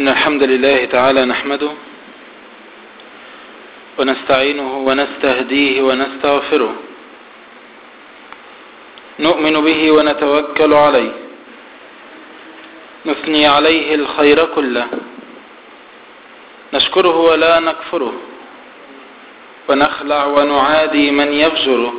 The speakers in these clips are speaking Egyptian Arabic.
إن الحمد لله تعالى نحمده ونستعينه ونستهديه ونستغفره نؤمن به ونتوكل عليه نثني عليه الخير كله نشكره ولا نكفره ونخلع ونعادي من يفجره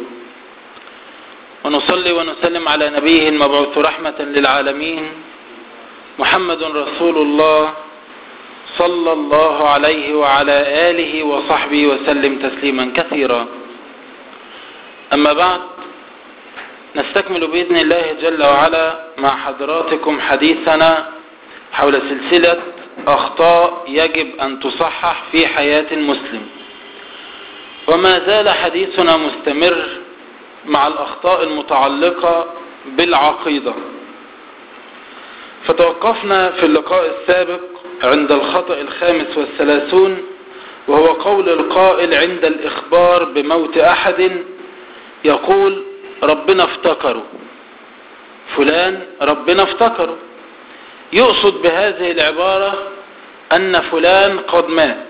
ونصلي ونسلم على نبيه المبعوث رحمة للعالمين محمد رسول الله صلى الله عليه وعلى آله وصحبه وسلم تسليما كثيرا أما بعد نستكمل بإذن الله جل وعلا مع حضراتكم حديثنا حول سلسلة أخطاء يجب أن تصحح في حياة المسلم وما زال حديثنا مستمر مع الأخطاء المتعلقة بالعقيدة فتوقفنا في اللقاء السابق عند الخطأ الخامس والثلاثون وهو قول القائل عند الإخبار بموت أحد يقول ربنا افتكروا فلان ربنا افتكروا يقصد بهذه العبارة أن فلان قد مات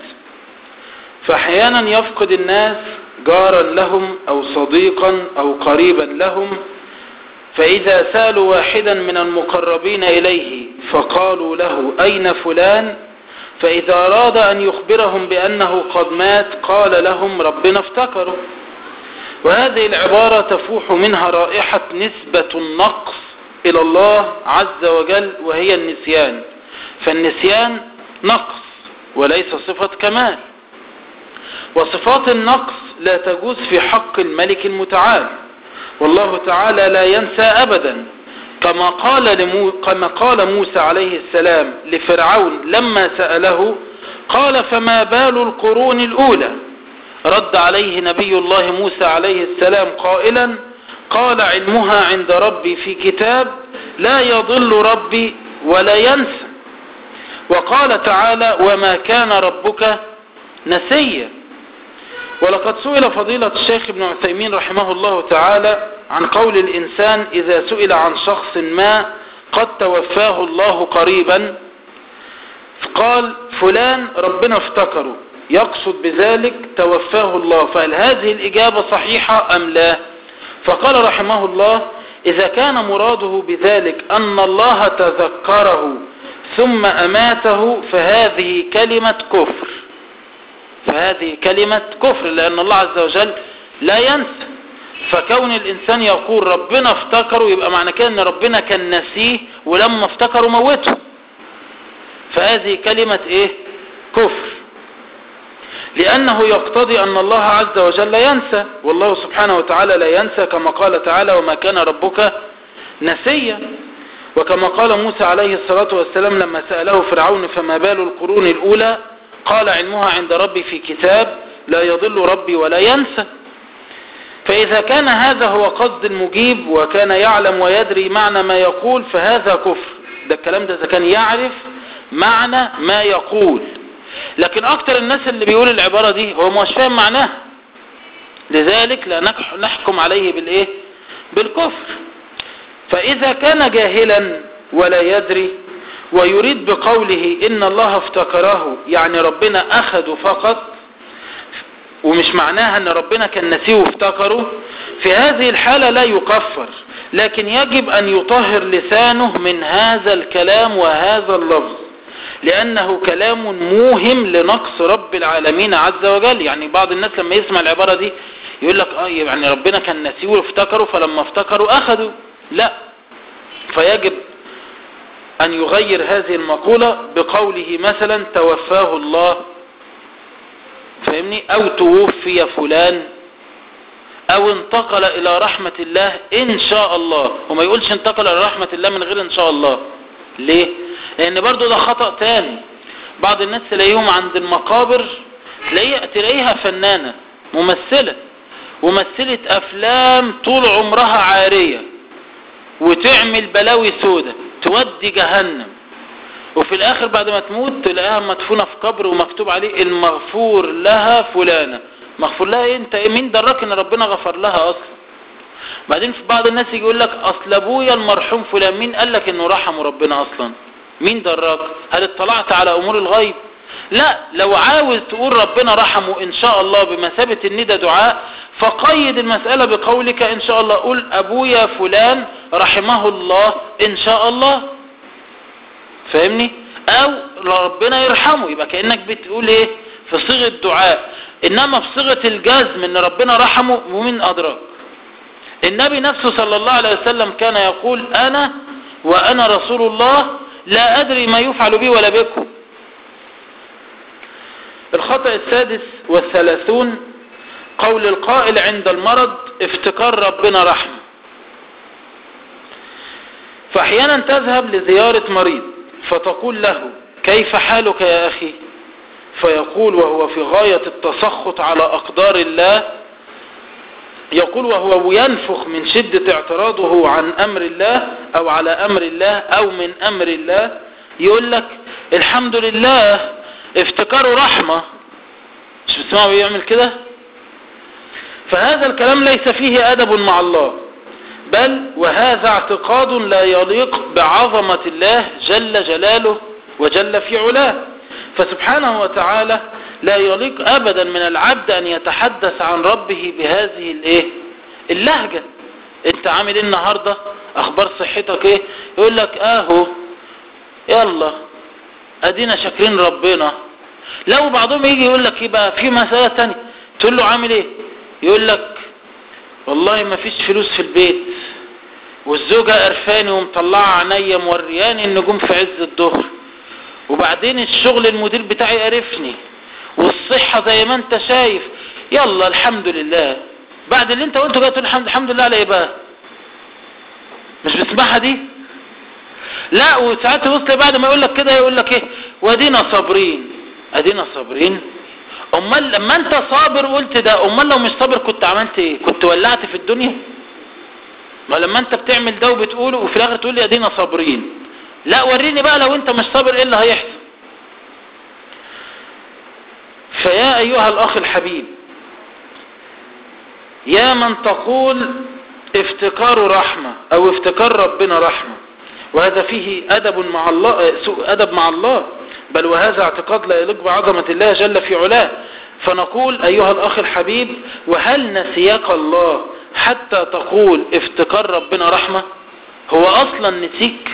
فأحيانا يفقد الناس جارا لهم أو صديقا أو قريبا لهم فإذا سالوا واحدا من المقربين إليه فقالوا له أين فلان فإذا أراد أن يخبرهم بأنه قد مات قال لهم ربنا افتكروا وهذه العبارة تفوح منها رائحة نسبة النقص إلى الله عز وجل وهي النسيان فالنسيان نقص وليس صفة كمال وصفات النقص لا تجوز في حق الملك المتعال والله تعالى لا ينسى أبدا كما قال, لمو كما قال موسى عليه السلام لفرعون لما سأله قال فما بال القرون الأولى رد عليه نبي الله موسى عليه السلام قائلا قال علمها عند ربي في كتاب لا يضل ربي ولا ينسى وقال تعالى وما كان ربك نسيا ولقد سئل فضيلة الشيخ ابن عثيمين رحمه الله تعالى عن قول الإنسان إذا سئل عن شخص ما قد توفاه الله قريبا قال فلان ربنا افتكره يقصد بذلك توفاه الله فهل هذه الإجابة صحيحة أم لا فقال رحمه الله إذا كان مراده بذلك أن الله تذكره ثم أماته فهذه كلمة كفر فهذه كلمة كفر لأن الله عز وجل لا ينسى فكون الإنسان يقول ربنا افتكره يبقى معنى كده أن ربنا كان نسيه ولما افتكره موته فهذه كلمة إيه كفر لأنه يقتضي أن الله عز وجل ينسى والله سبحانه وتعالى لا ينسى كما قال تعالى وما كان ربك نسيا وكما قال موسى عليه الصلاة والسلام لما سأله فرعون فما بال القرون الأولى قال علمها عند ربي في كتاب لا يضل ربي ولا ينسى فإذا كان هذا هو قصد المجيب وكان يعلم ويدري معنى ما يقول فهذا كفر ده الكلام ده إذا كان يعرف معنى ما يقول لكن أكتر الناس اللي بيقول العبارة دي هو مش فاهم معناها لذلك لا نحكم عليه بالإيه بالكفر فإذا كان جاهلا ولا يدري ويريد بقوله إن الله افتكره يعني ربنا أخذه فقط ومش معناها أن ربنا كان نسيه وافتكره في هذه الحالة لا يكفر لكن يجب أن يطهر لسانه من هذا الكلام وهذا اللفظ لأنه كلام موهم لنقص رب العالمين عز وجل يعني بعض الناس لما يسمع العبارة دي يقول لك آه يعني ربنا كان نسيه وافتكره فلما افتكروا أخذوا لا فيجب أن يغير هذه المقولة بقوله مثلا توفاه الله فاهمني أو توفي فلان أو انتقل إلى رحمة الله إن شاء الله وما يقولش انتقل إلى رحمة الله من غير إن شاء الله ليه؟ لأن برضو ده خطأ تاني بعض الناس تلاقيهم عند المقابر تلاقيها, تلاقيها فنانة ممثلة ومثلت أفلام طول عمرها عارية وتعمل بلاوي سودة تودي جهنم وفي الاخر بعد ما تموت تلاقيها مدفونة في قبر ومكتوب عليه المغفور لها فلانة مغفور لها إيه؟ انت مين دراك ان ربنا غفر لها اصلا بعدين في بعض الناس يقول لك اصل ابويا المرحوم فلان مين قال لك انه رحمه ربنا اصلا مين دراك هل اطلعت على امور الغيب لا لو عاوز تقول ربنا رحمه ان شاء الله بمثابة الندى دعاء فقيد المسألة بقولك ان شاء الله قول ابويا فلان رحمه الله ان شاء الله فاهمني او ربنا يرحمه يبقى كأنك بتقول ايه في صيغة دعاء انما في صيغة الجزم ان ربنا رحمه ومن ادراك النبي نفسه صلى الله عليه وسلم كان يقول انا وانا رسول الله لا ادري ما يفعل بي ولا بكم الخطأ السادس والثلاثون قول القائل عند المرض افتكار ربنا رحمه فاحيانا تذهب لزيارة مريض فتقول له كيف حالك يا اخي فيقول وهو في غاية التسخط على اقدار الله يقول وهو ينفخ من شدة اعتراضه عن امر الله او على امر الله او من امر الله يقول لك الحمد لله افتكاره رحمة مش بتسمعوا بيعمل كده فهذا الكلام ليس فيه ادب مع الله بل وهذا اعتقاد لا يليق بعظمة الله جل جلاله وجل في علاه فسبحانه وتعالى لا يليق ابدا من العبد ان يتحدث عن ربه بهذه الايه اللهجة انت عامل ايه النهاردة اخبار صحتك ايه يقول لك اهو يلا ادينا شاكرين ربنا لو بعضهم يجي يقول لك يبقى في مسألة تانية تقول له عامل ايه يقول لك والله ما فيش فلوس في البيت والزوجة قرفاني ومطلعة عينيا مورياني النجوم في عز الظهر وبعدين الشغل المدير بتاعي قرفني والصحة زي ما انت شايف يلا الحمد لله بعد اللي انت قلته جاي تقول الحمد, الحمد لله على ايه بقى مش بتسمعها دي لا وساعات وصل بعد ما يقول لك كده يقول لك ايه وادينا صابرين ادينا صابرين امال لما انت صابر قلت ده امال لو مش صابر كنت عملت ايه كنت ولعت في الدنيا ما لما انت بتعمل ده وبتقوله وفي الاخر تقول لي ادينا صابرين لا وريني بقى لو انت مش صابر ايه اللي هيحصل فيا ايها الاخ الحبيب يا من تقول افتكار رحمة او افتكار ربنا رحمة وهذا فيه ادب مع الله سوء ادب مع الله بل وهذا اعتقاد لا يليق بعظمة الله جل في علاه فنقول ايها الاخ الحبيب وهل نسيك الله حتى تقول افتكار ربنا رحمة هو اصلا نسيك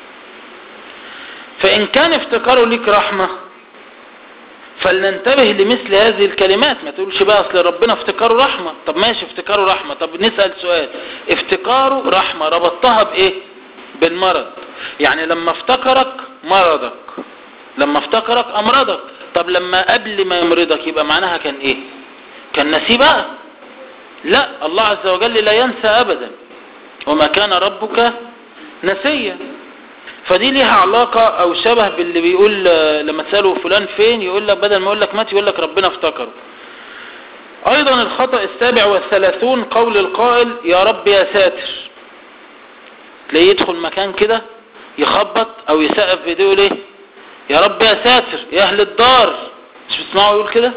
فان كان افتكاره لك رحمة فلننتبه لمثل هذه الكلمات ما تقولش بقى اصل ربنا افتكاره رحمة طب ماشي افتكاره رحمة طب نسأل سؤال افتكاره رحمة ربطتها بايه بالمرض يعني لما افتكرك مرضك لما افتكرك امرضك طب لما قبل ما يمرضك يبقى معناها كان ايه كان نسي بقى لا الله عز وجل لا ينسى ابدا وما كان ربك نسيا فدي ليها علاقة او شبه باللي بيقول لما تسأله فلان فين يقول لك بدل ما يقول لك مات يقول لك ربنا افتكره ايضا الخطأ السابع والثلاثون قول القائل يا رب يا ساتر تلاقيه يدخل مكان كده يخبط او يسقف بايديه يقول ايه يا رب يا ساتر يا اهل الدار مش بتسمعوا يقول كده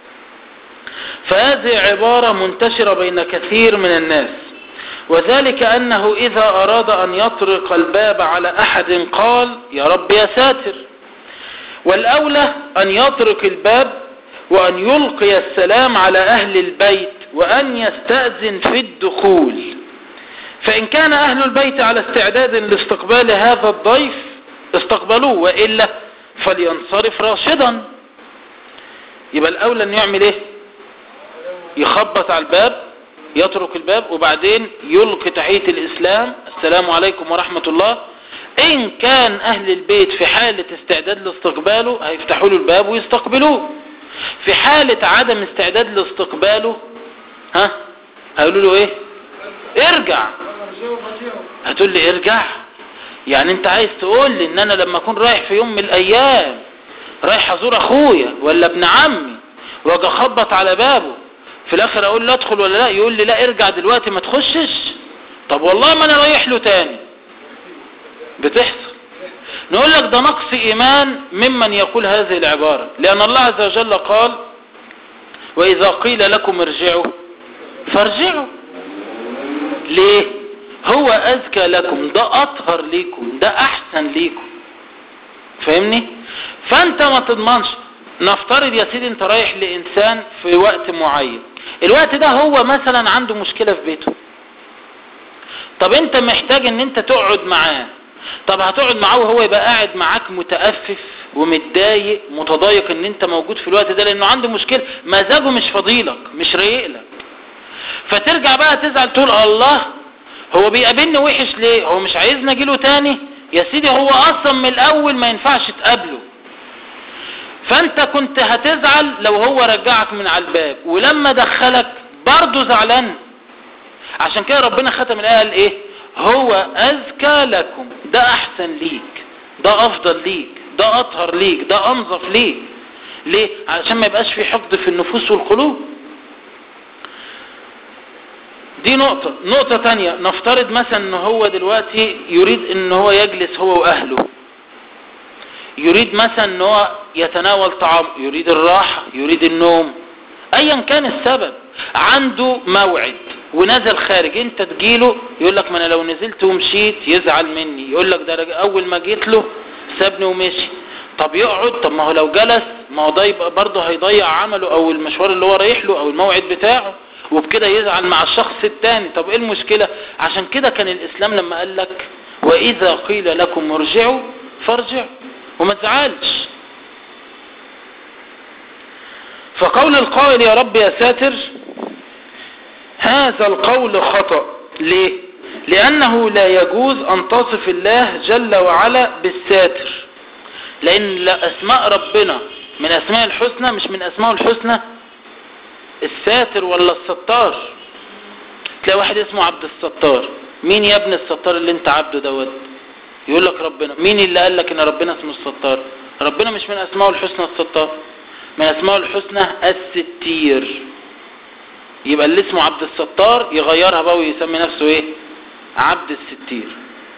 فهذه عبارة منتشرة بين كثير من الناس وذلك أنه إذا أراد أن يطرق الباب على أحد قال يا رب يا ساتر والأولى أن يطرق الباب وأن يلقي السلام على أهل البيت وأن يستأذن في الدخول فإن كان أهل البيت على استعداد لاستقبال هذا الضيف استقبلوه وإلا فلينصرف راشدا يبقى الأولى أن يعمل إيه يخبط على الباب يترك الباب وبعدين يلقي تحية الإسلام السلام عليكم ورحمة الله إن كان أهل البيت في حالة استعداد لاستقباله هيفتحوا له الباب ويستقبلوه في حالة عدم استعداد لاستقباله ها هيقولوا له ايه ارجع هتقول لي ارجع يعني انت عايز تقول لي ان انا لما اكون رايح في يوم من الايام رايح ازور اخويا ولا ابن عمي واجي اخبط على بابه في الاخر اقول له ادخل ولا لا يقول لي لا ارجع دلوقتي ما تخشش طب والله ما انا رايح له تاني بتحصل نقول لك ده نقص ايمان ممن يقول هذه العبارة لان الله عز وجل قال واذا قيل لكم ارجعوا فارجعوا ليه هو اذكى لكم ده اطهر ليكم ده احسن ليكم فاهمني فانت ما تضمنش نفترض يا سيدي انت رايح لانسان في وقت معين الوقت ده هو مثلا عنده مشكلة في بيته طب انت محتاج ان انت تقعد معاه طب هتقعد معاه وهو يبقى قاعد معاك متأفف ومتضايق متضايق ان انت موجود في الوقت ده لانه عنده مشكلة مزاجه مش فضيلك مش رايق لك فترجع بقى تزعل تقول الله هو بيقابلني وحش ليه هو مش عايزني اجيله تاني يا سيدي هو اصلا من الاول ما ينفعش تقابله فانت كنت هتزعل لو هو رجعك من على الباب ولما دخلك برضه زعلان عشان كده ربنا ختم الايه قال ايه هو اذكى لكم ده احسن ليك ده افضل ليك ده اطهر ليك ده انظف ليك ليه علشان ما يبقاش في حقد في النفوس والقلوب دي نقطة نقطة تانية نفترض مثلا ان هو دلوقتي يريد ان هو يجلس هو واهله يريد مثلا ان هو يتناول طعام يريد الراحة يريد النوم ايا كان السبب عنده موعد ونزل خارج انت تجيله يقول لك ما انا لو نزلت ومشيت يزعل مني يقول لك ده اول ما جيت له سابني ومشي طب يقعد طب ما هو لو جلس ما هو ده يبقى برضه هيضيع عمله او المشوار اللي هو رايح له او الموعد بتاعه وبكده يزعل مع الشخص التاني طب ايه المشكلة عشان كده كان الاسلام لما قال لك واذا قيل لكم ارجعوا فارجعوا وما تزعلش فقول القائل يا رب يا ساتر هذا القول خطأ ليه لأنه لا يجوز أن تصف الله جل وعلا بالساتر لأن أسماء ربنا من أسماء الحسنى مش من أسماء الحسنى الساتر ولا الستار تلاقي واحد اسمه عبد الستار مين يا ابن الستار اللي انت عبده دوت يقول لك ربنا مين اللي قال لك ان ربنا اسمه الستار ربنا مش من اسماء الحسنى الستار من اسماء الحسنى الستير يبقى اللي اسمه عبد الستار يغيرها بقى ويسمي نفسه ايه عبد الستير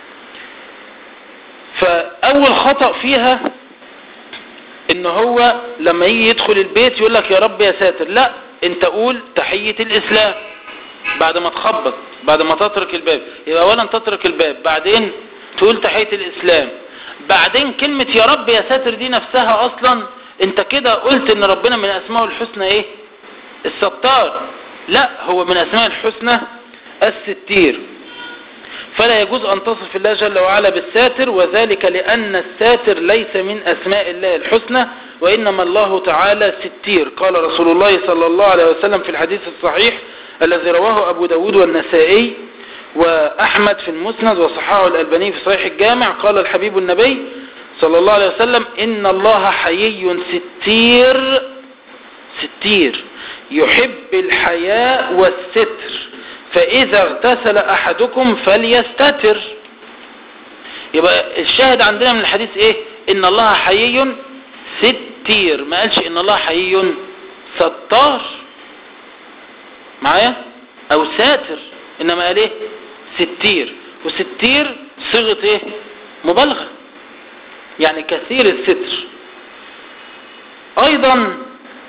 فاول خطأ فيها ان هو لما يجي يدخل البيت يقول لك يا رب يا ساتر لا انت قول تحية الاسلام بعد ما تخبط بعد ما تترك الباب يبقى اولا تترك الباب بعدين تقول تحية الاسلام بعدين كلمة يا رب يا ساتر دي نفسها اصلا انت كده قلت ان ربنا من اسماء الحسنى ايه الستار لا هو من اسماء الحسنى الستير فلا يجوز ان تصف الله جل وعلا بالساتر وذلك لان الساتر ليس من اسماء الله الحسنى وانما الله تعالى ستير قال رسول الله صلى الله عليه وسلم في الحديث الصحيح الذي رواه ابو داود والنسائي واحمد في المسند وصححه الالباني في صحيح الجامع قال الحبيب النبي صلى الله عليه وسلم ان الله حيي ستير ستير يحب الحياء والستر فإذا اغتسل أحدكم فليستتر يبقى الشاهد عندنا من الحديث إيه إن الله حيي ستير ما قالش إن الله حيي ستار معايا أو ساتر إنما قال إيه ستير وستير صيغة إيه مبالغة يعني كثير الستر أيضا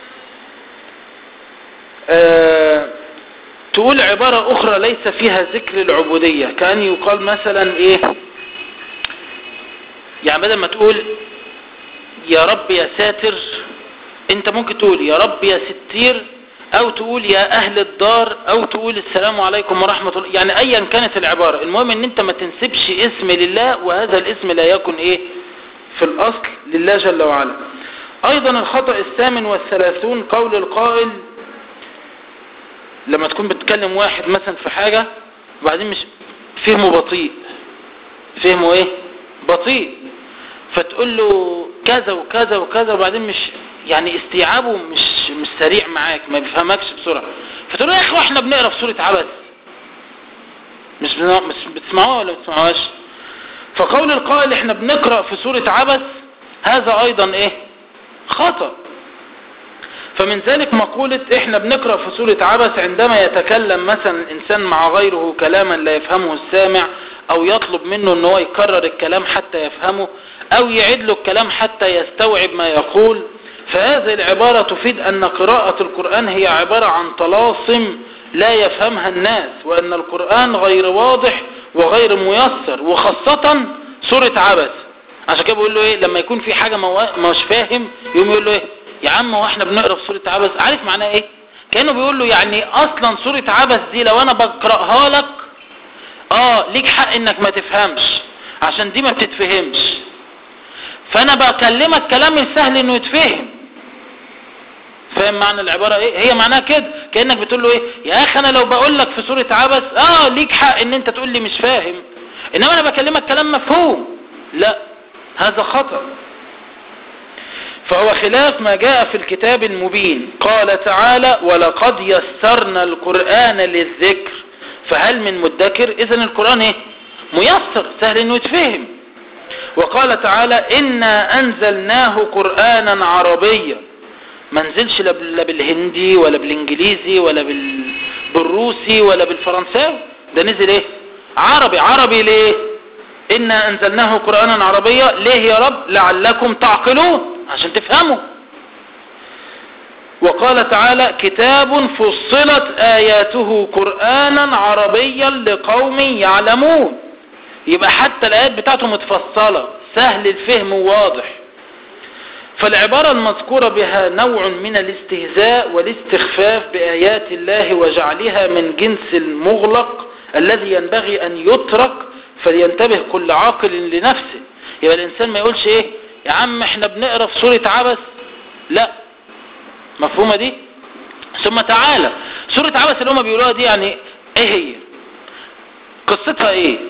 آه تقول عبارة أخرى ليس فيها ذكر العبودية كأن يقال مثلا إيه يعني بدل ما تقول يا رب يا ساتر انت ممكن تقول يا رب يا ستير او تقول يا اهل الدار او تقول السلام عليكم ورحمة الله يعني ايا كانت العبارة المهم ان انت ما تنسبش اسم لله وهذا الاسم لا يكن ايه في الاصل لله جل وعلا ايضا الخطأ الثامن والثلاثون قول القائل لما تكون بتكلم واحد مثلا في حاجة وبعدين مش فهمه بطيء فهمه ايه بطيء فتقول له كذا وكذا وكذا وبعدين مش يعني استيعابه مش مش سريع معاك ما بيفهمكش بسرعة فتقول له يا اخي احنا بنقرا في سورة عبس مش مش بتسمعوها ولا بتسمعوهاش فقول القائل احنا بنقرا في سورة عبس هذا ايضا ايه خطأ فمن ذلك مقولة احنا بنقرأ في سورة عبس عندما يتكلم مثلا الانسان مع غيره كلاما لا يفهمه السامع او يطلب منه ان هو يكرر الكلام حتى يفهمه او يعيد له الكلام حتى يستوعب ما يقول فهذه العبارة تفيد ان قراءة القرآن هي عبارة عن طلاسم لا يفهمها الناس وان القرآن غير واضح وغير ميسر وخاصة سورة عبس عشان كده بيقول له ايه لما يكون في حاجة مش فاهم يقوم يقول له ايه يا عم هو احنا بنقرا في سورة عبس عارف معناها ايه كأنه بيقول له يعني اصلا سورة عبس دي لو انا بقرأها لك اه ليك حق انك ما تفهمش عشان دي ما بتتفهمش فانا بكلمك كلام السهل انه يتفهم فاهم معنى العبارة ايه هي معناها كده كأنك بتقول له ايه يا اخي انا لو بقول لك في سورة عبس اه ليك حق ان انت تقول لي مش فاهم انما انا بكلمك كلام مفهوم لا هذا خطأ فهو خلاف ما جاء في الكتاب المبين قال تعالى ولقد يسرنا القرآن للذكر فهل من مدكر اذا القرآن ايه ميسر سهل انه يتفهم وقال تعالى إنا أنزلناه قرآنا عربيا ما نزلش لا بالهندي ولا بالانجليزي ولا بالروسي ولا بالفرنساوي ده نزل ايه عربي عربي ليه إنا أنزلناه قرآنا عربيا ليه يا رب لعلكم تعقلون عشان تفهموا وقال تعالى كتاب فصلت آياته قرآنا عربيا لقوم يعلمون يبقى حتى الآيات بتاعته متفصلة سهل الفهم وواضح فالعبارة المذكورة بها نوع من الاستهزاء والاستخفاف بآيات الله وجعلها من جنس المغلق الذي ينبغي أن يترك فلينتبه كل عاقل لنفسه يبقى الإنسان ما يقولش إيه يا عم احنا بنقرأ في سورة عبس لا مفهومة دي ثم تعالى سورة عبس اللي هم بيقولوها دي يعني ايه هي قصتها ايه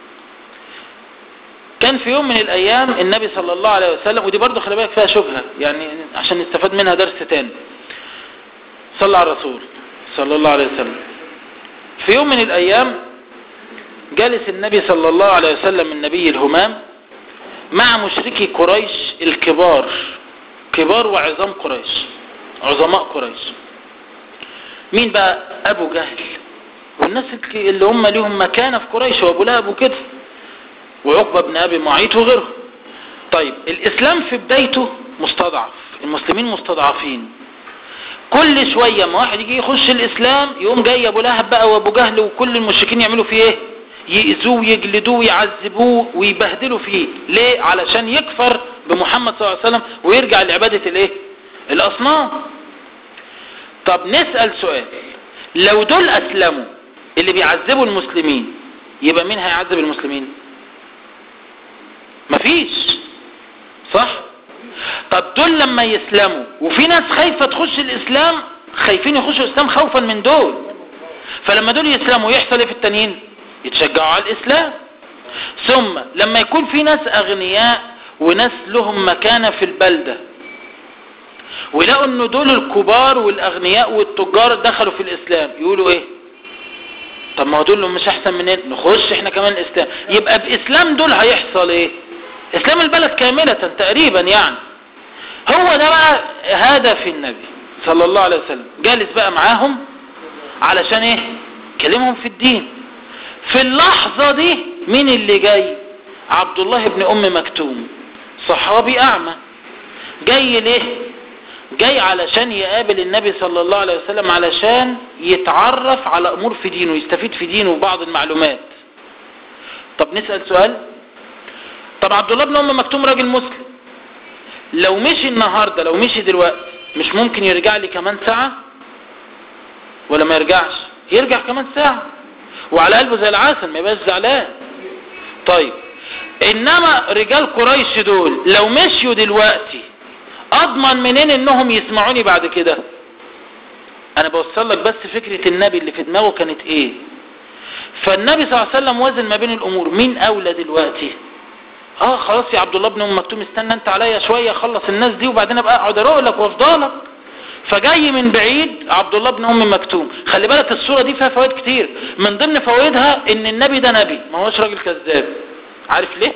كان في يوم من الايام النبي صلى الله عليه وسلم ودي برضو خلي بالك فيها شبهة يعني عشان نستفاد منها درس تاني صلى على الرسول صلى الله عليه وسلم في يوم من الايام جلس النبي صلى الله عليه وسلم النبي الهمام مع مشركي قريش الكبار كبار وعظام قريش عظماء قريش مين بقى ابو جهل والناس اللي هم ليهم مكانة في قريش وابو لهب وكده وعقبة بن ابي معيط وغيره طيب الاسلام في بدايته مستضعف المسلمين مستضعفين كل شوية ما واحد يجي يخش الاسلام يقوم جاي ابو لهب بقى وابو جهل وكل المشركين يعملوا فيه ايه يأذوه ويجلدوه ويعذبوه ويبهدلوا فيه ليه علشان يكفر بمحمد صلى الله عليه وسلم ويرجع لعبادة الايه الاصنام طب نسأل سؤال لو دول اسلموا اللي بيعذبوا المسلمين يبقى مين هيعذب المسلمين مفيش صح طب دول لما يسلموا وفي ناس خايفة تخش الاسلام خايفين يخشوا الاسلام خوفا من دول فلما دول يسلموا يحصل ايه في التانيين يتشجعوا على الاسلام ثم لما يكون في ناس اغنياء وناس لهم مكانة في البلدة ويلاقوا ان دول الكبار والاغنياء والتجار دخلوا في الاسلام يقولوا ايه طب ما هو دول مش احسن مننا نخش احنا كمان الاسلام يبقى باسلام دول هيحصل ايه اسلام البلد كاملة تقريبا يعني هو ده بقى هدف النبي صلى الله عليه وسلم جالس بقى معاهم علشان ايه كلمهم في الدين في اللحظة دي مين اللي جاي عبد الله بن ام مكتوم صحابي اعمى جاي ليه جاي علشان يقابل النبي صلى الله عليه وسلم علشان يتعرف على امور في دينه يستفيد في دينه بعض المعلومات طب نسأل سؤال طب عبد الله بن ام مكتوم راجل مسلم لو مشي النهاردة لو مشي دلوقتي مش ممكن يرجع لي كمان ساعة ولا ما يرجعش يرجع كمان ساعة وعلى قلبه زي العسل ما يبقاش زعلان طيب انما رجال قريش دول لو مشيوا دلوقتي اضمن منين انهم يسمعوني بعد كده انا بوصل لك بس فكرة النبي اللي في دماغه كانت ايه فالنبي صلى الله عليه وسلم وزن ما بين الامور مين اولى دلوقتي اه خلاص يا عبد الله بن ام مكتوم استنى انت عليا شوية خلص الناس دي وبعدين ابقى اقعد اروق لك وافضلك فجاي من بعيد عبد الله بن ام مكتوم خلي بالك الصورة دي فيها فوائد كتير من ضمن فوائدها ان النبي ده نبي ما هوش راجل كذاب عارف ليه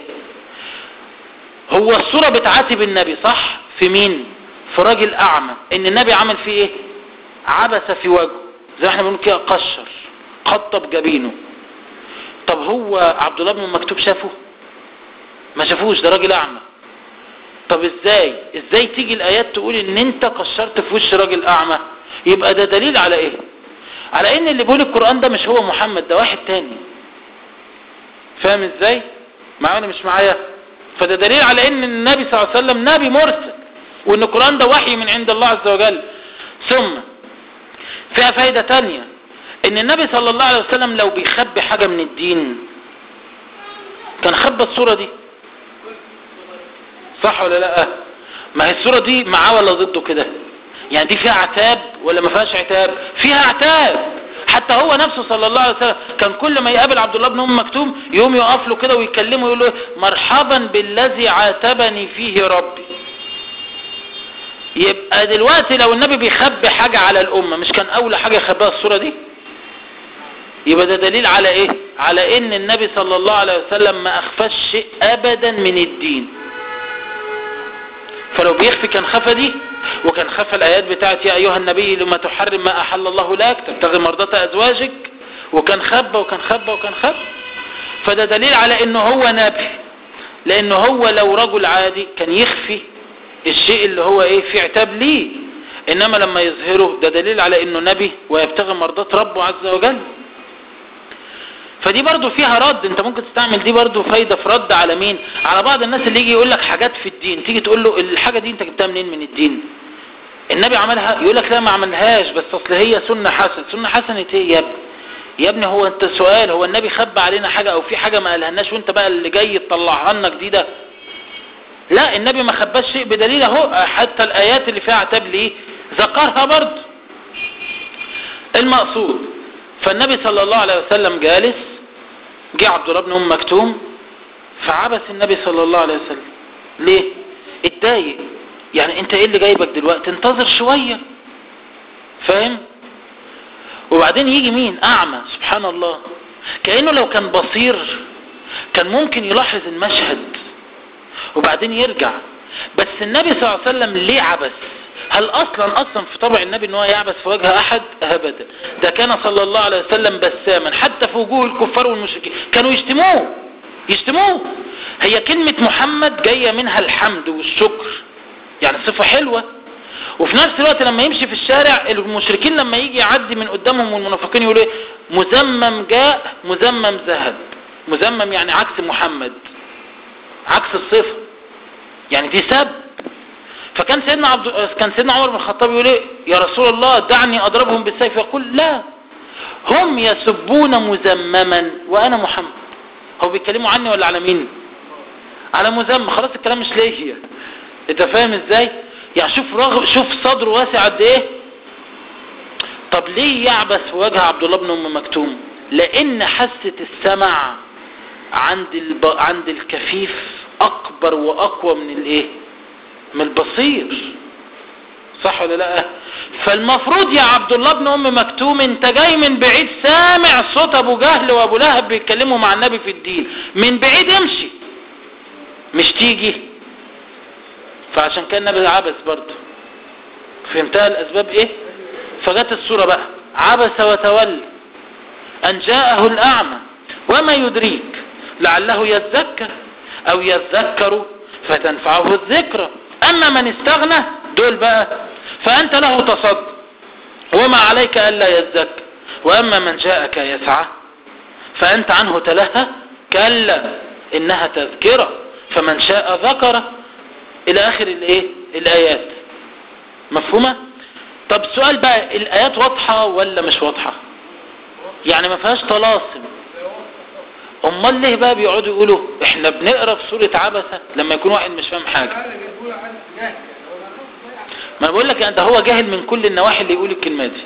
هو الصورة بتعاتب النبي صح في مين في راجل اعمى ان النبي عمل فيه ايه عبس في وجهه زي ما احنا بنقول كده قشر خطب جبينه طب هو عبد الله بن مكتوب شافه ما شافوش ده راجل اعمى طب ازاي ازاي تيجي الايات تقول ان انت قشرت في وش راجل اعمى يبقى ده دليل على ايه على ان اللي بيقول القرآن ده مش هو محمد ده واحد تاني فاهم ازاي معايا مش معايا فده دليل على ان النبي صلى الله عليه وسلم نبي مرسل وان القرآن ده وحي من عند الله عز وجل ثم فيها فايدة تانية ان النبي صلى الله عليه وسلم لو بيخبي حاجة من الدين كان خبى الصورة دي صح ولا لا ما هي الصورة دي معاه ولا ضده كده يعني دي فيها عتاب ولا ما فيهاش عتاب فيها عتاب حتى هو نفسه صلى الله عليه وسلم كان كل ما يقابل عبد الله بن ام مكتوم يقوم يقف له كده ويكلمه يقول له مرحبا بالذي عاتبني فيه ربي يبقى دلوقتي لو النبي بيخبي حاجة على الأمة مش كان أولى حاجة يخبيها الصورة دي يبقى ده دليل على إيه على إن النبي صلى الله عليه وسلم ما أخفاش شيء أبدا من الدين فلو بيخفي كان خفى دي وكان خفى الآيات بتاعت يا أيها النبي لما تحرم ما أحل الله لك تبتغي مرضات أزواجك وكان خبى وكان خبى وكان خبى فده دليل على إنه هو نبي لأنه هو لو رجل عادي كان يخفي الشيء اللي هو ايه في عتاب ليه انما لما يظهره ده دليل على انه نبي ويبتغي مرضات ربه عز وجل فدي برضو فيها رد انت ممكن تستعمل دي برضو فايدة في رد على مين على بعض الناس اللي يجي يقول لك حاجات في الدين تيجي تقول له الحاجة دي انت جبتها منين من الدين النبي عملها يقول لك لا ما عملهاش بس اصل هي سنة حسن سنة حسنة ايه يا ابني يا ابني هو انت سؤال هو النبي خبى علينا حاجة او في حاجة ما قالهالناش وانت بقى اللي جاي تطلعها لنا جديدة لا النبي ما خباش شيء بدليل اهو حتى الايات اللي فيها عتاب ليه ذكرها برضه المقصود فالنبي صلى الله عليه وسلم جالس جه عبد الله بن ام مكتوم فعبس النبي صلى الله عليه وسلم ليه اتضايق يعني انت ايه اللي جايبك دلوقتي انتظر شوية فاهم وبعدين يجي مين اعمى سبحان الله كأنه لو كان بصير كان ممكن يلاحظ المشهد وبعدين يرجع بس النبي صلى الله عليه وسلم ليه عبس هل اصلا اصلا في طبع النبي ان هو يعبس في وجه احد ابدا ده كان صلى الله عليه وسلم بساما حتى في وجوه الكفار والمشركين كانوا يشتموه يشتموه هي كلمة محمد جاية منها الحمد والشكر يعني صفة حلوة وفي نفس الوقت لما يمشي في الشارع المشركين لما يجي يعدي من قدامهم والمنافقين يقولوا ايه مزمم جاء مزمم ذهب مزمم يعني عكس محمد عكس الصفة يعني دي سب فكان سيدنا عبد كان سيدنا عمر بن الخطاب يقول ايه يا رسول الله دعني اضربهم بالسيف يقول لا هم يسبون مزمما وانا محمد هو بيتكلموا عني ولا على مين على مزمم خلاص الكلام مش ليا انت فاهم ازاي يعني شوف رغب شوف صدره واسع قد ايه طب ليه يعبس في وجه عبد الله بن ام مكتوم لان حاسه السمع عند الب... عند الكفيف اكبر واقوى من الايه من البصير صح ولا لا فالمفروض يا عبد الله بن ام مكتوم انت جاي من بعيد سامع صوت ابو جهل وابو لهب بيتكلموا مع النبي في الدين من بعيد امشي مش تيجي فعشان كان النبي عبس برضه فهمتها الاسباب ايه فجت الصورة بقى عبس وتولى ان جاءه الاعمى وما يدريك لعله يتذكر او يذكر فتنفعه الذكرى اما من استغنى دول بقى فانت له تصد وما عليك الا يذكر واما من جاءك يسعى فانت عنه تلهى كلا انها تذكرة فمن شاء ذكر الى اخر الايه الايات مفهومة طب سؤال بقى الايات واضحة ولا مش واضحة يعني ما فيهاش طلاسم امال ليه بقى بيقعدوا يقولوا احنا بنقرا في سوره عبسه لما يكون واحد مش فاهم حاجه ما انا بقول لك يعني ده هو جاهل من كل النواحي اللي يقول الكلمه دي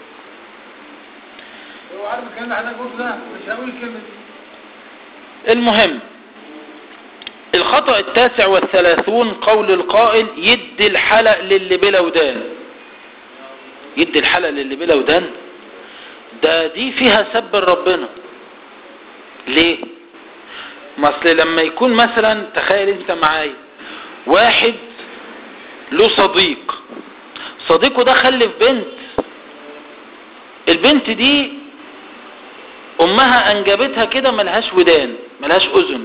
هو عارف الكلام اللي حضرتك قلته ده مش هقول الكلمه دي المهم الخطأ التاسع والثلاثون قول القائل يدي الحلق للي بلا ودان يدي الحلق للي بلا ودان ده دي فيها سب ربنا ليه ما اصل لما يكون مثلا تخيل انت معايا واحد له صديق صديقه ده خلف بنت البنت دي امها انجبتها كده ملهاش ودان ملهاش اذن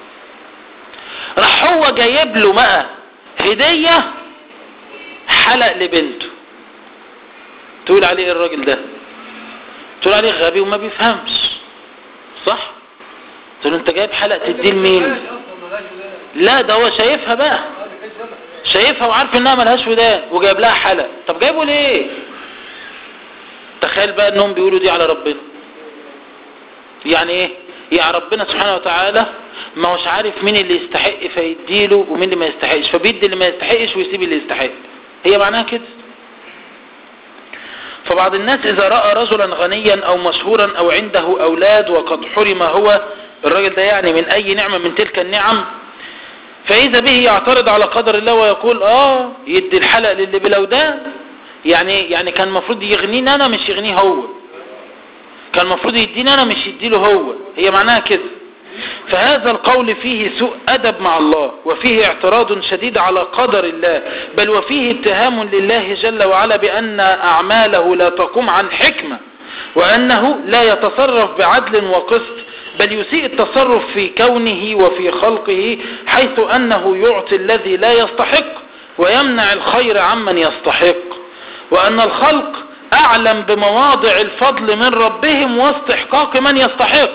راح هو جايب له بقى هدية حلق لبنته تقول عليه ايه الراجل ده تقول عليه غبي وما بيفهمش صح تقول انت جايب حلق تديه لمين اصلا ملهاش ودان لا ده هو شايفها بقى شايفها وعارف انها ملهاش ودان وجايب لها حلق طب جايبه ليه تخيل بقى انهم بيقولوا دي على ربنا يعني ايه يعني ربنا سبحانه وتعالى ما هوش عارف مين اللي يستحق فيديله ومين اللي ما يستحقش فبيدي اللي ما يستحقش ويسيب اللي يستحق هي معناها كده فبعض الناس إذا رأى رجلا غنيا أو مشهورا أو عنده أولاد وقد حرم هو الراجل ده يعني من أي نعمة من تلك النعم فإذا به يعترض على قدر الله ويقول آه يدي الحلق للي بلودان يعني يعني كان المفروض يغنيني أنا مش يغنيه هو كان المفروض يديني أنا مش يديله هو هي معناها كده فهذا القول فيه سوء أدب مع الله وفيه اعتراض شديد على قدر الله بل وفيه اتهام لله جل وعلا بأن أعماله لا تقوم عن حكمة وأنه لا يتصرف بعدل وقسط بل يسيء التصرف في كونه وفي خلقه حيث أنه يعطي الذي لا يستحق ويمنع الخير عمن يستحق وأن الخلق أعلم بمواضع الفضل من ربهم واستحقاق من يستحق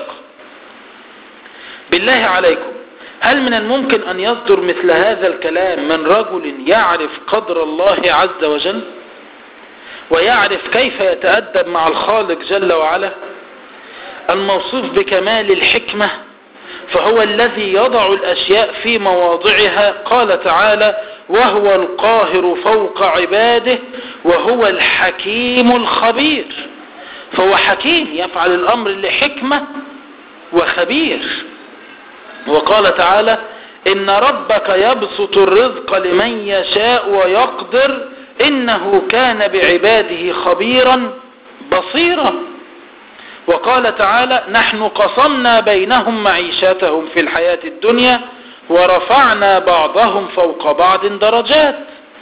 بالله عليكم هل من الممكن أن يصدر مثل هذا الكلام من رجل يعرف قدر الله عز وجل ويعرف كيف يتأدب مع الخالق جل وعلا الموصوف بكمال الحكمة فهو الذي يضع الأشياء في مواضعها قال تعالى وهو القاهر فوق عباده وهو الحكيم الخبير فهو حكيم يفعل الأمر لحكمة وخبير وقال تعالى إن ربك يبسط الرزق لمن يشاء ويقدر إنه كان بعباده خبيرا بصيرا وقال تعالى نحن قصمنا بينهم معيشتهم في الحياة الدنيا ورفعنا بعضهم فوق بعض درجات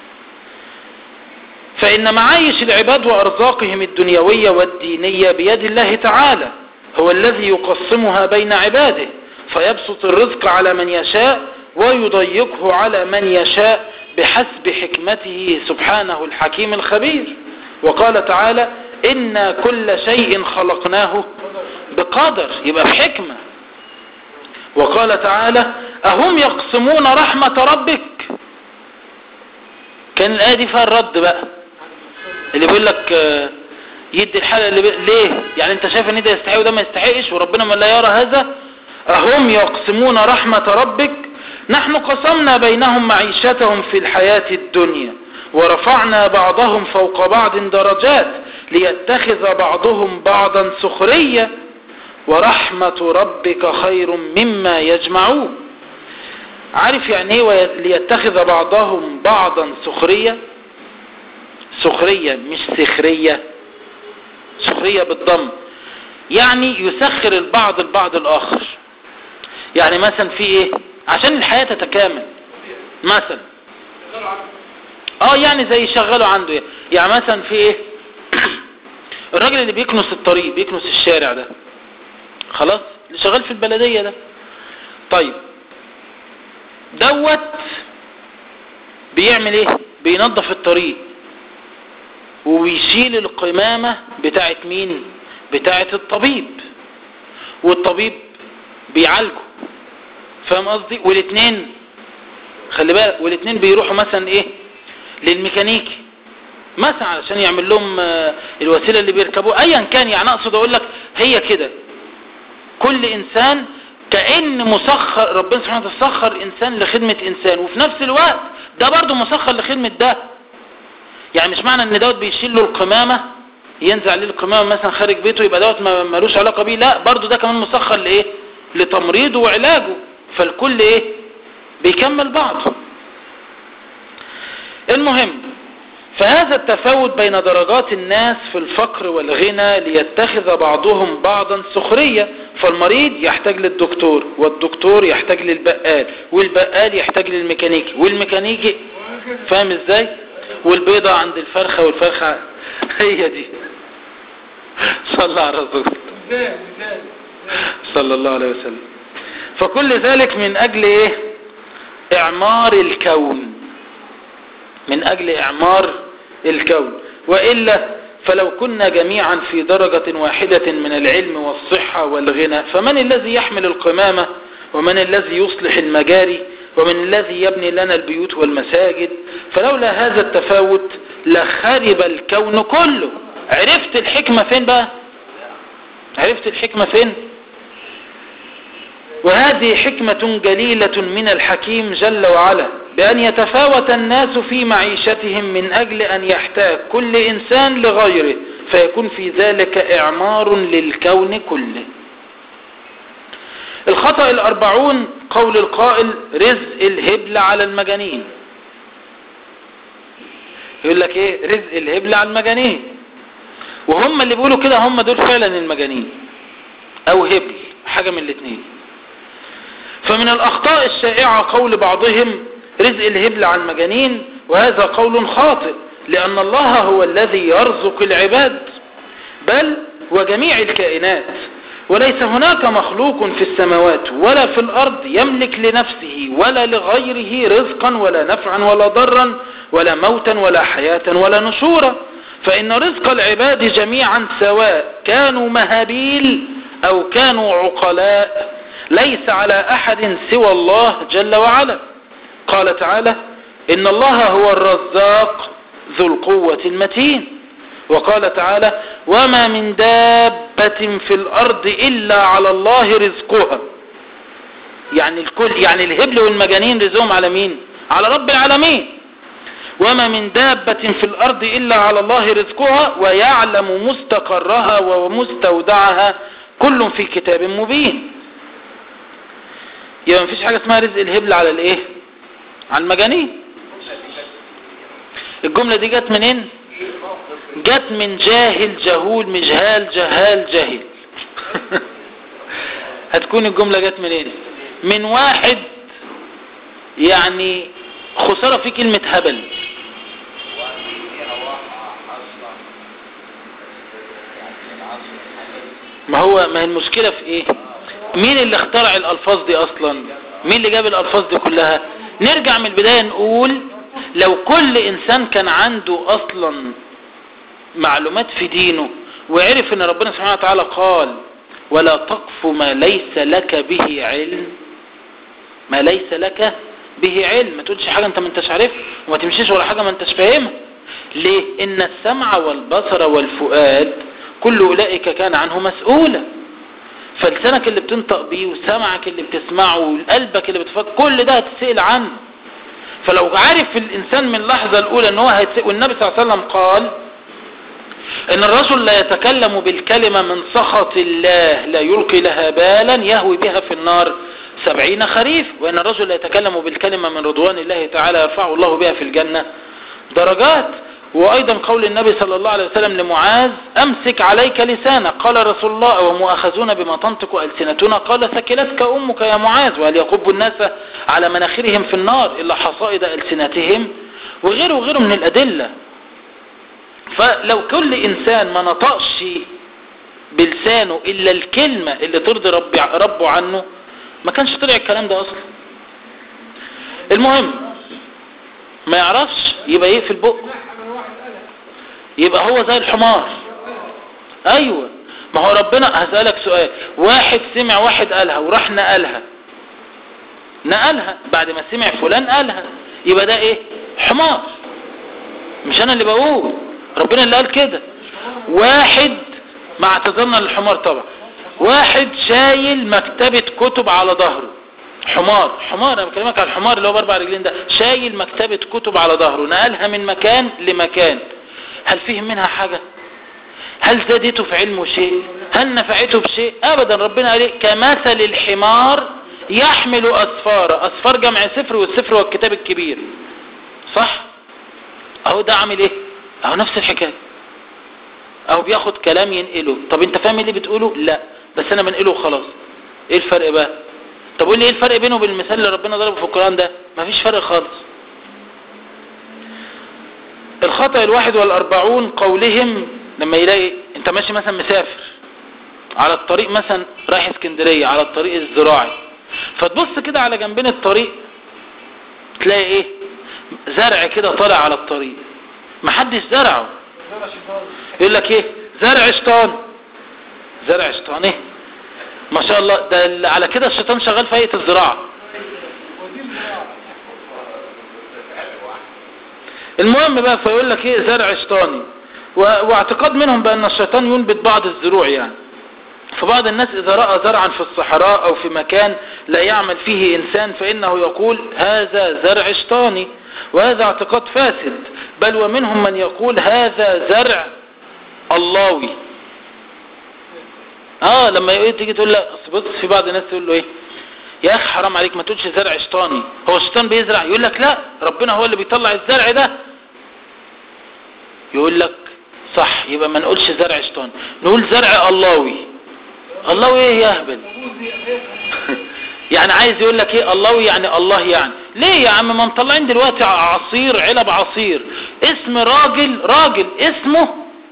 فإن معايش العباد وأرزاقهم الدنيوية والدينية بيد الله تعالى هو الذي يقسمها بين عباده فيبسط الرزق على من يشاء ويضيقه على من يشاء بحسب حكمته سبحانه الحكيم الخبير وقال تعالى إنا كل شيء خلقناه بقدر يبقى بحكمة وقال تعالى أهم يقسمون رحمة ربك كان الآية دي فيها الرد بقى اللي بيقول لك يدي الحالة اللي بي... ليه يعني انت شايف ان ده يستحق وده ما يستحقش وربنا ما لا يرى هذا أهم يقسمون رحمة ربك نحن قسمنا بينهم معيشتهم في الحياة الدنيا ورفعنا بعضهم فوق بعض درجات ليتخذ بعضهم بعضا سخرية ورحمة ربك خير مما يجمعون عارف يعني ايه ليتخذ بعضهم بعضا سخرية سخرية مش سخرية سخرية بالضم يعني يسخر البعض البعض الآخر يعني مثلا في ايه عشان الحياة تتكامل مثلا اه يعني زي يشغلوا عنده يعني مثلا في ايه الراجل اللي بيكنس الطريق بيكنس الشارع ده خلاص اللي شغال في البلدية ده طيب دوت بيعمل ايه بينظف الطريق وبيشيل القمامة بتاعت مين بتاعت الطبيب والطبيب بيعالجه فاهم قصدي والاثنين خلي بالك والاثنين بيروحوا مثلا ايه للميكانيكي مثلا علشان يعمل لهم الوسيله اللي بيركبوها ايا كان يعني اقصد اقول لك هي كده كل انسان كأن مسخر ربنا سبحانه وتعالى سخر انسان لخدمة انسان وفي نفس الوقت ده برضه مسخر لخدمة ده يعني مش معنى ان دوت بيشيل له القمامة ينزع عليه القمامة مثلا خارج بيته يبقى دوت ملوش علاقة بيه لا برضه ده كمان مسخر لايه لتمريضه وعلاجه فالكل ايه بيكمل بعضه المهم فهذا التفاوت بين درجات الناس في الفقر والغنى ليتخذ بعضهم بعضا سخرية فالمريض يحتاج للدكتور والدكتور يحتاج للبقال والبقال يحتاج للميكانيكي والميكانيكي فاهم ازاي والبيضة عند الفرخة والفرخة هي دي صلى على الرسول صلى الله عليه وسلم فكل ذلك من أجل إيه إعمار الكون من أجل إعمار الكون وإلا فلو كنا جميعا في درجة واحدة من العلم والصحة والغنى فمن الذي يحمل القمامة ومن الذي يصلح المجاري ومن الذي يبني لنا البيوت والمساجد فلولا هذا التفاوت لخرب الكون كله عرفت الحكمة فين بقى عرفت الحكمة فين وهذه حكمة جليلة من الحكيم جل وعلا بأن يتفاوت الناس في معيشتهم من أجل أن يحتاج كل إنسان لغيره فيكون في ذلك إعمار للكون كله الخطأ الأربعون قول القائل رزق الهبل على المجانين يقول لك ايه رزق الهبل على المجانين وهم اللي بيقولوا كده هم دول فعلا المجانين او هبل حاجة من الاثنين فمن الأخطاء الشائعة قول بعضهم رزق الهبل عن المجانين وهذا قول خاطئ لأن الله هو الذي يرزق العباد بل وجميع الكائنات وليس هناك مخلوق في السماوات ولا في الأرض يملك لنفسه ولا لغيره رزقا ولا نفعا ولا ضرا ولا موتا ولا حياة ولا نشورا فإن رزق العباد جميعا سواء كانوا مهابيل أو كانوا عقلاء ليس على أحد سوى الله جل وعلا قال تعالى إن الله هو الرزاق ذو القوة المتين وقال تعالى وما من دابة في الأرض إلا على الله رزقها يعني الكل يعني الهبل والمجانين رزقهم على مين على رب العالمين وما من دابة في الأرض إلا على الله رزقها ويعلم مستقرها ومستودعها كل في كتاب مبين يبقى مفيش حاجة اسمها رزق الهبل على الايه على المجانين الجملة دي جت منين جت من جاهل جهول مجهال جهال جاهل هتكون الجملة جت منين من واحد يعني خسارة في كلمة هبل ما هو ما هي المشكلة في ايه مين اللي اخترع الالفاظ دي اصلا مين اللي جاب الالفاظ دي كلها نرجع من البداية نقول لو كل انسان كان عنده اصلا معلومات في دينه وعرف ان ربنا سبحانه وتعالى قال ولا تقف ما ليس لك به علم ما ليس لك به علم ما تقولش حاجة انت ما انتش عارفها وما تمشيش ولا حاجة ما انتش فاهمها ليه ان السمع والبصر والفؤاد كل اولئك كان عنه مسؤولا فلسانك اللي بتنطق بيه وسمعك اللي بتسمعه وقلبك اللي بتفكر كل ده هتسأل عنه فلو عارف الانسان من اللحظة الاولى ان هو هيتسأل والنبي صلى الله عليه وسلم قال ان الرجل لا يتكلم بالكلمة من سخط الله لا يلقي لها بالا يهوي بها في النار سبعين خريف وان الرجل لا يتكلم بالكلمة من رضوان الله تعالى يرفعه الله بها في الجنة درجات وأيضا قول النبي صلى الله عليه وسلم لمعاذ أمسك عليك لسانك قال رسول الله ومؤاخذون بما تنطق ألسنتنا قال ثكلتك أمك يا معاذ وهل يقب الناس على مناخرهم في النار إلا حصائد ألسنتهم وغيره وغيره من الأدلة فلو كل إنسان ما نطقش بلسانه إلا الكلمة اللي ترضي رب ربه عنه ما كانش طلع الكلام ده أصلا المهم ما يعرفش يبقى يقفل بقه يبقى هو زي الحمار ايوه ما هو ربنا هسألك سؤال واحد سمع واحد قالها وراح نقلها نقلها بعد ما سمع فلان قالها يبقى ده ايه حمار مش انا اللي بقول ربنا اللي قال كده واحد مع اعتذرنا للحمار طبعا واحد شايل مكتبة كتب على ظهره حمار حمار انا بكلمك على الحمار اللي هو باربع رجلين ده شايل مكتبة كتب على ظهره نقلها من مكان لمكان هل فهم منها حاجة هل زادته في علمه شيء هل نفعته بشيء ابدا ربنا قال إيه؟ كمثل الحمار يحمل اسفار اسفار جمع سفر والسفر هو الكتاب الكبير صح اهو ده عامل ايه اهو نفس الحكاية اهو بياخد كلام ينقله طب انت فاهم اللي بتقوله لا بس انا بنقله وخلاص ايه الفرق بقى طب قول لي ايه الفرق بينه وبين المثال اللي ربنا ضربه في القرآن ده مفيش فرق خالص الخطأ الواحد والأربعون قولهم لما يلاقي انت ماشي مثلا مسافر على الطريق مثلا رايح اسكندرية على الطريق الزراعي فتبص كده على جنبين الطريق تلاقي ايه زرع كده طالع على الطريق محدش زرعه يقول لك ايه زرع شيطان زرع شيطان ايه ما شاء الله ده على كده الشيطان شغال في هيئة الزراعة المهم بقى فيقول لك ايه زرع شيطاني و- واعتقاد منهم بان الشيطان ينبت بعض الزروع يعني فبعض الناس إذا رأى زرعا في الصحراء أو في مكان لا يعمل فيه إنسان فإنه يقول هذا زرع شيطاني وهذا اعتقاد فاسد بل ومنهم من يقول هذا زرع اللهوي اه لما يقول تيجي تقول له أصل بص في بعض الناس تقول له ايه يا اخي حرام عليك ما تقولش زرع شيطاني هو الشيطان بيزرع يقول لك لا ربنا هو اللي بيطلع الزرع ده يقول لك صح يبقى ما نقولش زرع شيطاني نقول زرع اللهوي الله ايه يا اهبل يعني عايز يقول لك ايه الله يعني الله يعني ليه يا عم ما مطلعين دلوقتي عصير علب عصير اسم راجل راجل اسمه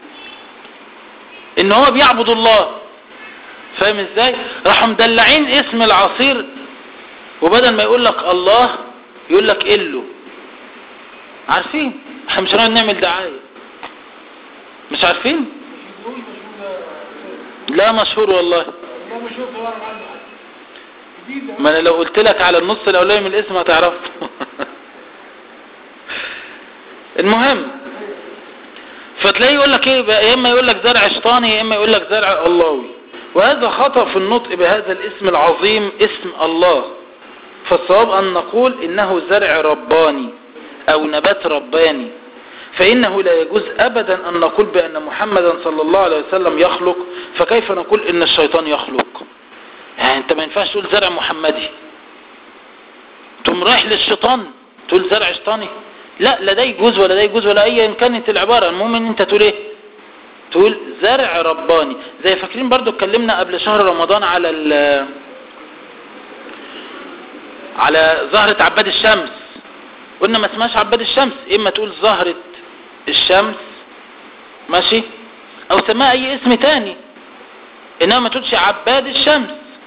ان هو بيعبد الله فاهم ازاي راحوا مدلعين اسم العصير وبدل ما يقول لك الله يقول لك إله عارفين احنا مش هنقعد نعمل دعاية مش عارفين لا مشهور والله والله ما شفت ورا عنه جديد ده. ما انا لو قلت لك على النص الاولاني من الاسم هتعرفه المهم فتلاقيه يقول لك ايه بقى يا اما يقول لك زرع شيطاني يا اما يقول لك زرع اللهوي وهذا خطأ في النطق بهذا الاسم العظيم اسم الله فالصواب ان نقول انه زرع رباني او نبات رباني فإنه لا يجوز أبدا أن نقول بأن محمدا صلى الله عليه وسلم يخلق فكيف نقول إن الشيطان يخلق يعني أنت ما ينفعش تقول زرع محمدي تقوم رايح للشيطان تقول زرع شيطاني لا لا ده يجوز ولا ده يجوز ولا أيا كانت العبارة المهم أن أنت تقول إيه تقول زرع رباني زي فاكرين برضو اتكلمنا قبل شهر رمضان على ال على زهرة عباد الشمس قلنا ما اسمهاش عباد الشمس اما تقول زهرة الشمس ماشي او سماها اي اسم تاني انما ما تقولش عباد الشمس